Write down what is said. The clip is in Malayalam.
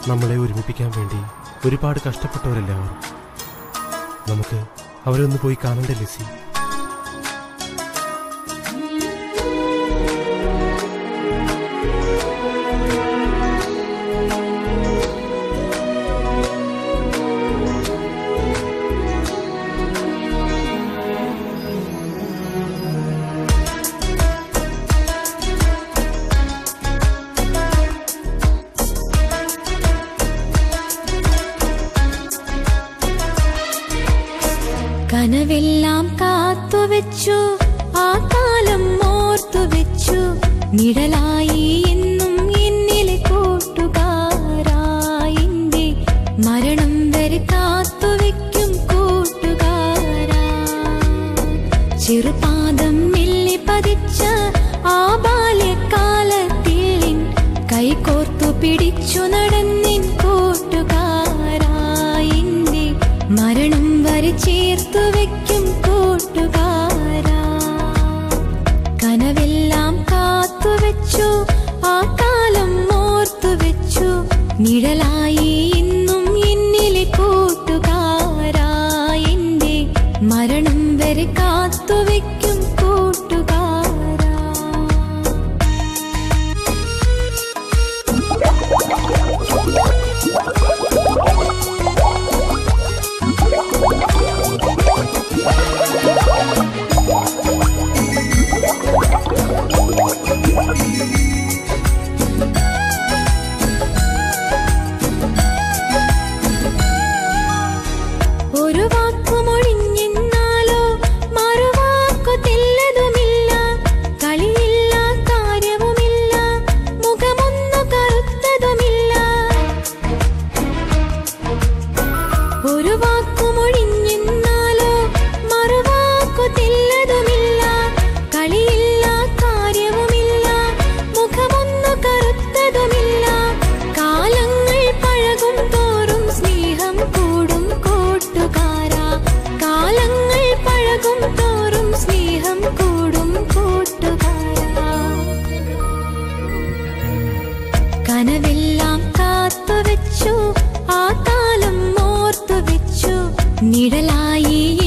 നമ്മളെ ഒരുമിപ്പിക്കാൻ വേണ്ടി ഒരുപാട് കഷ്ടപ്പെട്ടവരല്ലേ അവർ നമുക്ക് അവരെ ഒന്ന് പോയി കാണണ്ടേ ലിസി കനവെല്ലാം കാത്തുവെച്ചു ആ കാലം ഓർത്തുവെച്ചു നിഴലായി എന്നും എന്നിലെ കൂട്ടുകാരായിന്റെ മരണം വരെ കാത്തുവെക്കും കൂട്ടുകാരാ ചെറുപാദം മെല്ലി പതിച്ച ആ ബാല്യകാലത്തിൽ കൈകോർത്തു പിടിച്ചു നടന്നിൻ കൂട്ടുകാരായിന്റെ മരണം വരെ ചേർത്തു വെക്കും കൂട്ടുകാരാ കനവെല്ലാം കാത്തുവെച്ചു ആ കാലം ഓർത്തുവെച്ചു നിഴലായി ഇന്നും എന്നിലെ കൂട്ടുകാരാ എന്റെ മരണം വരെ കാത്തുവെക്കും കൂട്ടുകാരാ ഒരു വാക്കുമൊഴിഞ്ഞെന്നാലോ മറുവാക്കു തെല്ലതുമില്ല കളിയില്ല കാര്യവുമില്ല മുഖമൊന്നു കറുത്തതുമില്ല ഒരു വാക്കുമൊഴിഞ്ഞെന്നാലോ മറുവാക്കു തെല്ലതുമില്ല കളിയില്ല കാര്യവുമില്ല മുഖമൊന്നു കറുത്തതുമില്ല കാലങ്ങൾ പഴകും തോറും സ്നേഹം കൂടും കൂട്ടുകാരാ കാലങ്ങൾ പഴകും തോറും സ്നേഹം കൂടും കൂട്ടുകാരാ കനവെല്ലാം കാത്തുവെച്ചു ആ കാലം ഓർത്തുവെച്ചു നിഴലായി